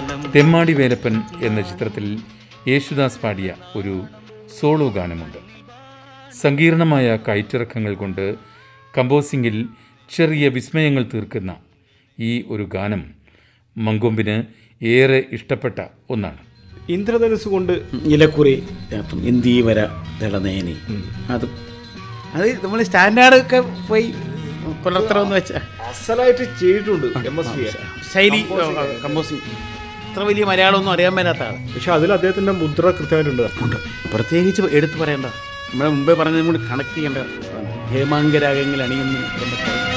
തെമ്മാടി വേലപ്പൻ എന്ന ചിത്രത്തിൽ യേശുദാസ് പാടിയ ഒരു സോളോ ഗാനമുണ്ട് സങ്കീർണമായ കയറ്റിറക്കങ്ങൾ കൊണ്ട് കമ്പോസിങ്ങിൽ ചെറിയ വിസ്മയങ്ങൾ തീർക്കുന്ന ഈ ഒരു ഗാനം മങ്കൊമ്പിന് ഏറെ ഇഷ്ടപ്പെട്ട ഒന്നാണ് ഇന്ദ്രധനുസ് കൊണ്ട് ഇലക്കുറി അപ്പം ഇന്ത്യ വര തിളനേനി അത് അത് നമ്മൾ സ്റ്റാൻഡേർഡ് ഒക്കെ പോയി പുലർത്തണമെന്ന് വെച്ചാൽ അസലായിട്ട് ചെയ്തിട്ടുണ്ട് എം എസ് വി ശൈലി കമ്പോസിങ് അത്ര വലിയ മലയാളമൊന്നും അറിയാൻ മേലാത്ത ആൾ പക്ഷെ അതിൽ അദ്ദേഹത്തിന്റെ മുദ്ര കൃത്യമായിട്ടുണ്ട് ഉണ്ട് പ്രത്യേകിച്ച് എടുത്തു പറയേണ്ട നമ്മളെ മുമ്പേ പറഞ്ഞതും കൂടി കണക്ട് ചെയ്യേണ്ട ഹേമാങ്കരാഗങ്ങൾ അണിയുന്ന